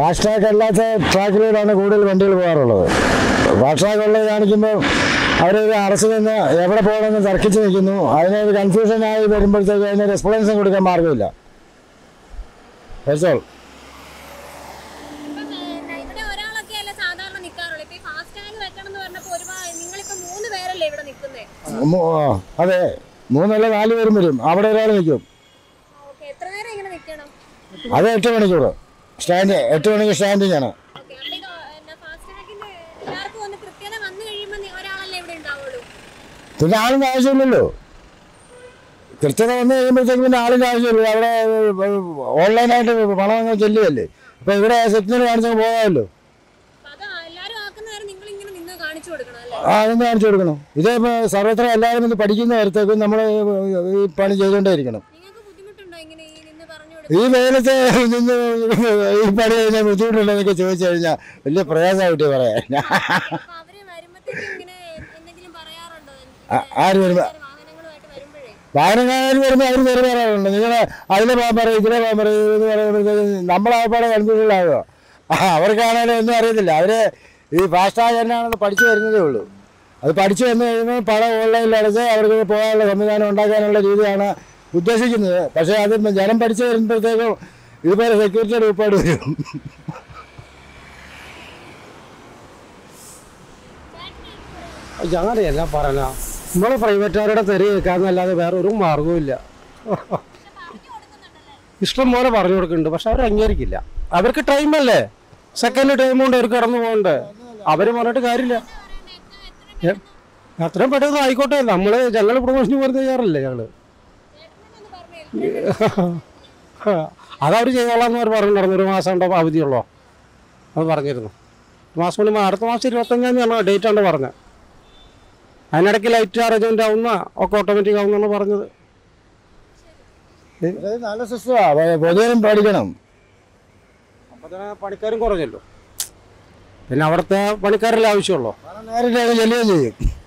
Fast track അല്ലാത്ത ട്രാക്കിലൂടെയാണ് കൂടുതൽ വണ്ടികൾ പോകാറുള്ളത് ഫാസ്റ്റ് ട്രാക്ക് ഉള്ളത് കാണിക്കുമ്പോൾ അവർ അറസ്റ്റ് നിന്ന് എവിടെ പോകണമെന്ന് തർക്കിച്ച് നിൽക്കുന്നു അതിനൊരു കൺഫ്യൂഷനായി വരുമ്പോഴത്തേക്ക് അതിന് റെസ്പോൺസും കൊടുക്കാൻ മാർഗ്ഗമില്ല That's all. ഇപ്പം, ഏ, ഇവിടെ ഒരാളൊക്കെ അല്ലേ സാധാരണ നിൽക്കാറുള്ളൂ ഇപ്പൊ ഈ ഫാസ്റ്റ് ടാഗ് വെക്കണം എന്ന് പറഞ്ഞപ്പോ ഒരുപാട് നിങ്ങളിപ്പോ മൂന്ന് പേരല്ലേ ഇവിടെ നിൽക്കുന്നേ മൂ- ആ, അതെ മൂന്നല്ല നാല് പേരും വരും അവിടെ ഒരാൾ നിൽക്കും ഓക്കെ എത്ര നേരം ഇങ്ങനെ നിൽക്കണം അത് എട്ട് മണിക്കൂർ സ്റ്റാൻഡ് എട്ട് മണിക്ക് സ്റ്റാൻഡിങ് ആണ് ഓക്കെ അപ്പൊ ഇത് എന്നാ ഫാസ്റ്റ് ടാഗിന്റെ എല്ലാവർക്കും ഒന്ന് കൃത്യത വന്നു കഴിയുമ്പോൾ നി- ഒരാളല്ലേ ഇവിടെ ഉണ്ടാവുള്ളൂ പിന്നെ ആളിൻ്റെ ആവശ്യമില്ലല്ലോ കൃത്യത വന്നു കഴിയുമ്പോഴത്തേക്ക് പിന്നെ ആളിൻ്റെ ആവശ്യമില്ല അവിടെ ഓൺലൈനായിട്ട് പണം അങ്ങ് ചെല്ലുകയല്ലേ അപ്പോൾ ഇവിടെ സിഗ്നൽ കാണിച്ചങ്ങ് പോകാമല്ലോ അപ്പൊ അത് എല്ലാരും ആക്കുന്ന നേരം നിങ്ങൾ ഇങ്ങനെ നിന്ന് കാണിച്ചു കൊടുക്കണം അല്ലേ ആ അതൊന്ന് കാണിച്ചു കൊടുക്കണം ഇതേ ഇപ്പോൾ സർവത്ര എല്ലാവരും ഇത് പഠിക്കുന്ന നേരത്തേക്കും നമ്മൾ ഈ പണി ചെയ്തുകൊണ്ടേ ഇരിക്കണം നിങ്ങൾക്ക് ബുദ്ധിമുട്ടുണ്ടോ ഇങ്ങനെ ഈ നിന്ന് പറഞ്ഞു കൊടുക്കാൻ ഈ വെയിലത്ത് നിന്ന് ഈ പണി കഴിഞ്ഞാൽ ബുദ്ധിമുട്ടുണ്ടോ എന്നൊക്കെ ചോദിച്ചു കഴിഞ്ഞാൽ വലിയ പ്രയാസമായിട്ട് പറയാൻ അപ്പൊ അവര് വരുമ്പത്തേക്കും ഇങ്ങനെ എന്തെങ്കിലും പറയാറുണ്ടോ ആ- ആര് വരുമ്പോ വാഹനങ്ങളുമായിട്ട് വരുമ്പോഴേ വാഹനക്കാരൻ വരുമ്പോൾ അവർ തെറി പറയാറുണ്ട് നിങ്ങൾ അതിലെ പോകാൻ പറയും ഇതിലെ പോകാൻ പറയും എന്ന് പറയുമ്പോഴത്തേക്ക് നമ്മളാപ്പാടെ കൺഫ്യൂഷനിലാകുക ആ അവർക്കാണേലും ഒന്നും അറിയത്തില്ല അവർ ഈ ഫാസ്റ്റാഗ് എന്നാണെന്ന് പഠിച്ചു വരുന്നതേ ഉള്ളൂ അത് പഠിച്ചു വന്നു കഴിയുമ്പോൾ പണം ഓൺലൈനിൽ അടച്ച് അവർക്ക് പോകാനുള്ള സംവിധാനം ഉണ്ടാക്കാനുള്ള രീതിയാണ് ഉദ്ദേശിക്കുന്നത് പക്ഷേ അത് ജനം പഠിച്ചു വരുമ്പോഴത്തേക്കും ഇതുപോലെ സെക്യൂരിറ്റിയുടെ ഉൾപ്പാട് വരും ഞങ്ങടെയല്ല പറഞ്ഞ നമ്മൾ പ്രൈവറ്റുകാരുടെ തെറി കേൾക്കാന്നല്ലാതെ വേറെ ഒരു മാർഗവുമില്ല ഇഷ്ടം പോലെ പറഞ്ഞു കൊടുക്കുന്നുണ്ട് പക്ഷെ അവർ അംഗീകരിക്കില്ല അവർക്ക് ടൈമല്ലേ സെക്കൻഡ് ടൈം കൊണ്ട് അവർ കടന്നു പോകണ്ടേ അവർ പറഞ്ഞിട്ട് കാര്യമില്ല ഏ, എത്രയും പെട്ടെന്ന് ആയിക്കോട്ടെ നമ്മൾ ഞങ്ങൾ പ്രൊമോഷന് വെറുതെ ചെയ്യാറില്ല ഞങ്ങൾ അതവർ ചെയ്തോളാം എന്ന് അവർ പറഞ്ഞിട്ടുണ്ടായിരുന്നു ഒരു മാസം ഉണ്ടോ അവധിയുള്ളോ അത് പറഞ്ഞിരുന്നു ഒരു മാസം കൊണ്ട് അടുത്ത മാസം ഇരുപത്തഞ്ചാം തീയതി ഡേറ്റ് ആണ് പറഞ്ഞത് അതിനിടയ്ക്ക് ലൈറ്റ് അറേഞ്ച്മെന്റ് ആവുന്ന ഒക്കെ ഓട്ടോമാറ്റിക് ആവുന്നാണ് പറഞ്ഞത് ഇത് നല്ല സിസ്റ്റമാണ് പൊതുവരും പഠിക്കണം അപ്പോൾ തന്നെ പണിക്കാരും കുറഞ്ഞല്ലോ പിന്നെ അവിടുത്തെ പണിക്കാരല്ലേ ആവശ്യമുള്ളൂ പണം നേരിട്ട് അത് ചെല്ലുകയും ചെയ്യും